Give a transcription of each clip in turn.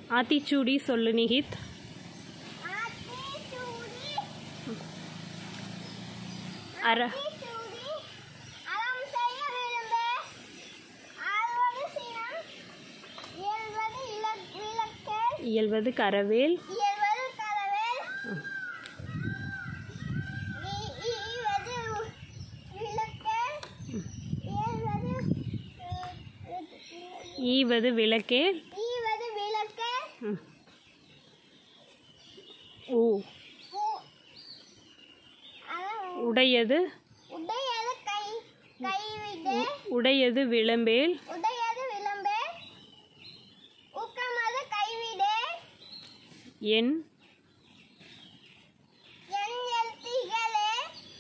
ஆத்திச்சூடி சொல்லு நிகித் ஆத்திச்சூடி அர ஆத்திச்சூடி அறம் செய்ய விரும்பே ஆழ்வது சினம் இயல்வது இலக் விளக்கேல் இயல்வது கரவேல் இயல்வது கரவேல் இ- இ- ஈவது விளக்கேல் இயல்வது ஈவது விளக்கேல் ஈவது விளக்கேல் ம். ஊ உ- அறம் உடையது உடையது கை கைவிடு உடையது விளம்பேல் உடையது விளம்பே ஊக்கமது கைவிடு என் என் எழுத்திகளே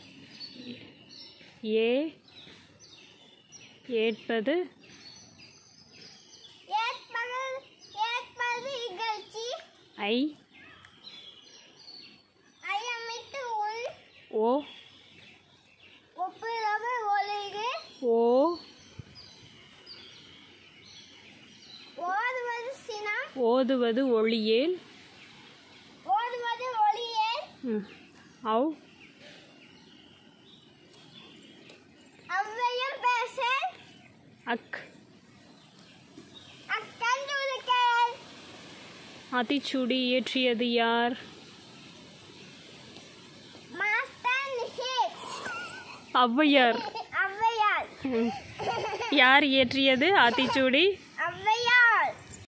ஏ ஏற்பது ஏற்பது ஏற்பது இகழ்ச்சி ஐ ஐயமிட்டு உள் ஓ ஒப்புரவு ஒழுகு ஓ ஓதுவது சினம் ஓதுவது ஒளியேல் ஓதுவது ஒளியே ம். ஔ அவ்வையும் பேச அக் அக்கண்டுருக்கேன் ஆத்திச்சூடி இயற்றியது யார் மாஸ்டர் நிஹித் ஔவையார் ஔவையார் ம். யார் இயற்றியது ஆத்திச்சூடி ஔவையார்